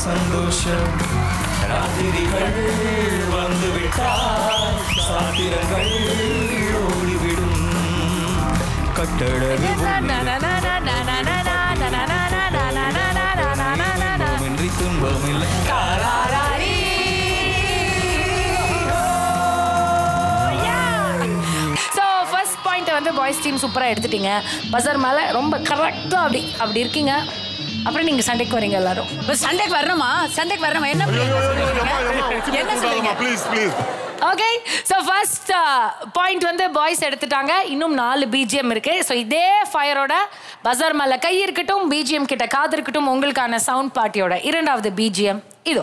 சந்தோஷம் ராத்திரிகள் வந்து விட்டால் சாத்திரங்கள் ஓடிவிடும் கட்டழகு இன்றி துன்பமில்லை ஸோ ஃபர்ஸ்ட் பாயிண்ட் வந்து பாய்ஸ் டீம் சூப்பராக எடுத்துட்டீங்க பசர் மேலே ரொம்ப கரெக்டாக அப்படி அப்படி இருக்கீங்க அப்புறம் நீங்கள் சண்டைக்கு வரீங்க எல்லாரும் இப்ப சண்டைக்கு வரணுமா சண்டைக்கு வரணுமா என்ன சொல்றீங்க? என்ன சொல்றீங்க please please okay so first point வந்து பாய்ஸ் எடுத்துட்டாங்க இன்னும் நாலு பிஜிஎம் இருக்கு ஸோ இதே ஃபயரோட பஜார் மேல கை இருக்கட்டும் பிஜிஎம் கிட்ட காது இருக்கட்டும் உங்களுக்கான சவுண்ட் பார்ட்டியோட இரண்டாவது பிஜிஎம் இதோ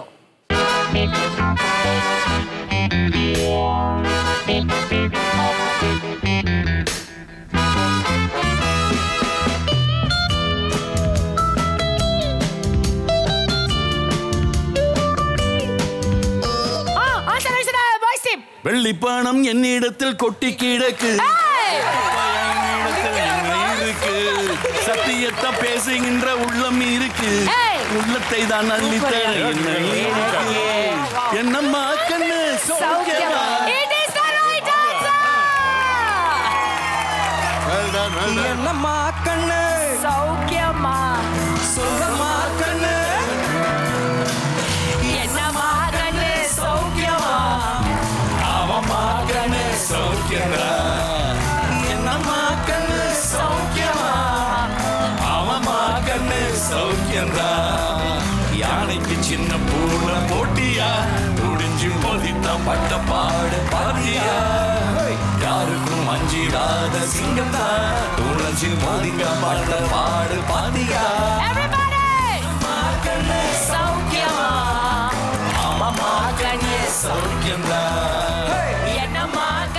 ஆ ஆன்சர் பாய்ஸ் டீம் வெள்ளிப்பணம் என்னிடத்தில் கொட்டி கிடக்கு என்னிடத்தில் என்ன இருக்கு சத்தியத்தை பேசுகின்ற உள்ளம் இருக்கு ஏய். உள்ளத்தை தான் அள்ளித்தர என்ன இருக்கு என்னம்மா கண்ணு சௌக்கியமா It is the right answer. Well done well done என்னம்மா கண்ணு சௌக்கியமா சொல்லம்மா கண்ணு என்னம்மா கண்ணு சௌக்கியமா அவம்மா கண்ணு சௌக்கியமா என்னம்மா கண்ணு சௌக்கியமா அவம்மா கண்ணு சௌக்கியந்தா யானைக்கு சின்ன பூன போட்டியா துடிஞ்சு மோதித்த பட்ட பாடு பாத்தியா யாருக்கும் அஞ்சிடாத சிங்கந்தா துணிஞ்சு மோதிக்க பட்ட பாடு பாத்தியா Everybody! அம்மா கண்ணு சௌக்கியமா அவம்மா கண்ணு சௌக்கியந்தா என்னம்மா